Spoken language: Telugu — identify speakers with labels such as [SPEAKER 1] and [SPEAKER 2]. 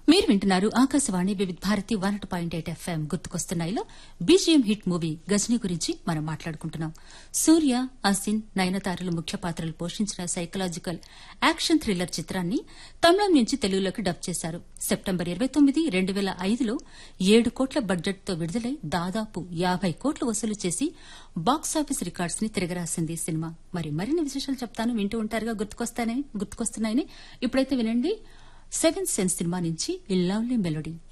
[SPEAKER 1] మీరు వింటున్నారు Akashvani Vividh Bharati one point eight FM గుర్తుకొస్తున్నాయిలో బీజీఎం హిట్ మూవీ గజనీ గురించి మనం మాట్లాడుకుంటున్నాం సూర్య అసిన్ నయనతారలు ముఖ్య పాత్రలు పోషించిన సైకలాజికల్ యాక్షన్ థ్రిల్లర్ చిత్రాన్ని తమిళం నుంచి తెలుగులోకి డబ్ చేశారు సెప్టెంబర్ ఇరవై తొమ్మిది రెండు వేల ఐదులో ఏడు కోట్ల బడ్జెట్తో విడుదలై దాదాపు యాభై కోట్లు వసూలు చేసి బాక్సాఫీస్ రికార్డ్స్ ని తిరగరాసింది ఈ సినిమా మరి మరిన్ని విశేషాలు చెప్తాను వింటూ ఉంటారుగా గుర్తుకొస్తాయని గుర్తుకొస్తున్నాయని ఇప్పుడైతే వినండి సెవెన్ సెన్స్ సినిమా నుంచి ఈ లవ్లీ మెలోడీ